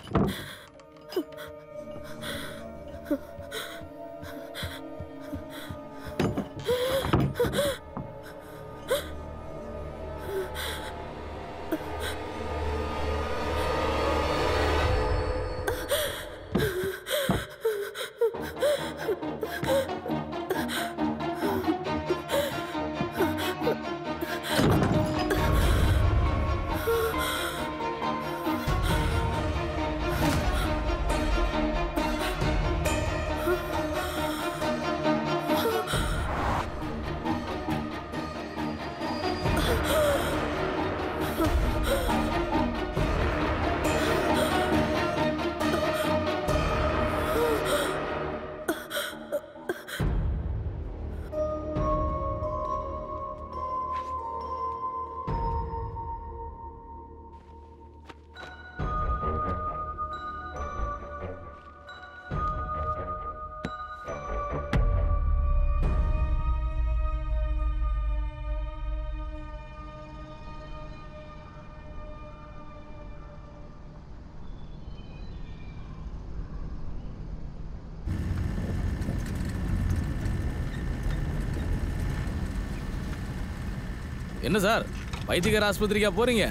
என்ன சார் வைத்தியர் ஆஸ்பத்திரிக்கா போறீங்க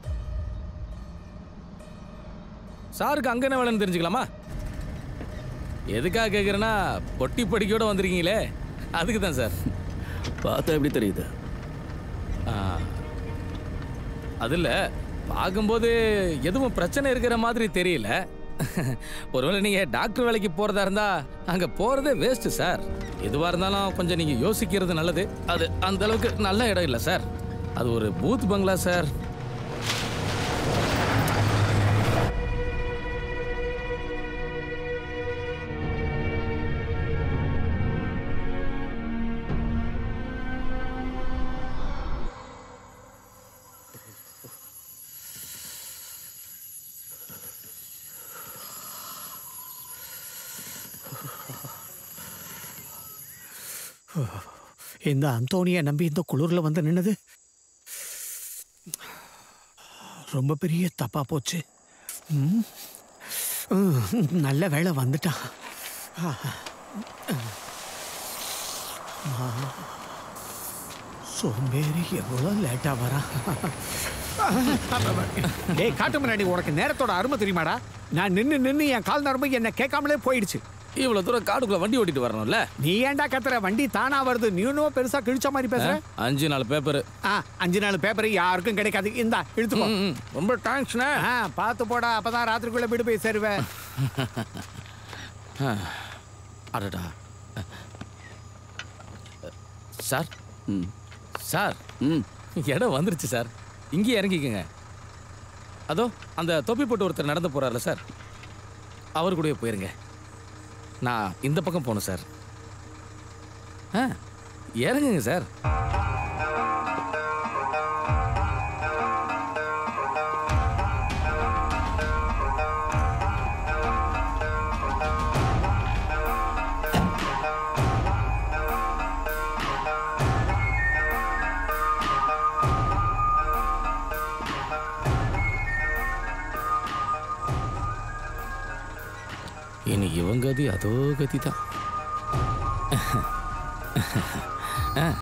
சாருக்கு அங்க என்ன வேலைன்னு தெரிஞ்சுக்கலாமா எதுக்காக கேட்குறேன்னா பொட்டி படிக்கையோட வந்திருக்கீங்களே அதுக்கு தான் சார் பார்த்தா எப்படி தெரியுது ஆ, அது இல்ல பார்க்கும்போது எதுவும் பிரச்சனை இருக்கிற மாதிரி தெரியல ஒருவேளை நீங்க டாக்டர் வேலைக்கு போறதா இருந்தா அங்க போறதே வேஸ்ட் சார் எதுவா இருந்தாலும் கொஞ்சம் நீங்க யோசிக்கிறது நல்லது அது அந்த அளவுக்கு நல்ல இடம் இல்லை சார் அது ஒரு பூத் பங்களா சார் இந்த அந்தோனியை நம்பி இந்த குளிரில் வந்து நின்னது ரொம்ப பெரிய தப்பா போச்சு ம். ம், நல்ல வேளை வந்துட்டான் ஆ. ஆ. சோம்பேறி எவ்வளோ லேட்டா வரான் டேய் காட்டு முன்னாடி உனக்கு நேரத்தோட அருமை தெரியுமாடா நான் நின்னு நின்னு என் கால் நரம்பு என்ன கேட்காமலே போயிடுச்சு இவ்வளவு தூரம் காடுக்குள்ள வண்டி ஓட்டிட்டு வரணும்ல நீ ஏன்டா கத்துற வண்டி தானா வருது நீ இன்னும் பெருசா கிழிச்ச மாதிரி பேசுற அஞ்சு நாலு பேப்பர் ஆ, அஞ்சு நாள் பேப்பர் யாருக்கும் கிடைக்காது இந்தா இழுத்துக்கோ ரொம்ப தேங்க்ஸ்ண்ணே ஆ, பார்த்து போடா அப்பதான் ராத்திரிக்குள்ள வீடு போய் சேருவேன் அடடா சார் சார் இடம் வந்துருச்சு சார் இங்கேயே இறங்கிக்கங்க அதோ அந்த தொப்பி போட்டு ஒருத்தர் நடந்து போறாருல சார் அவர் கூடயே போயிருங்க நான் இந்த பக்கம் போகணும் சார் ஆ இறங்குங்க சார் இனி இவன் கதி அதோ கதி தான்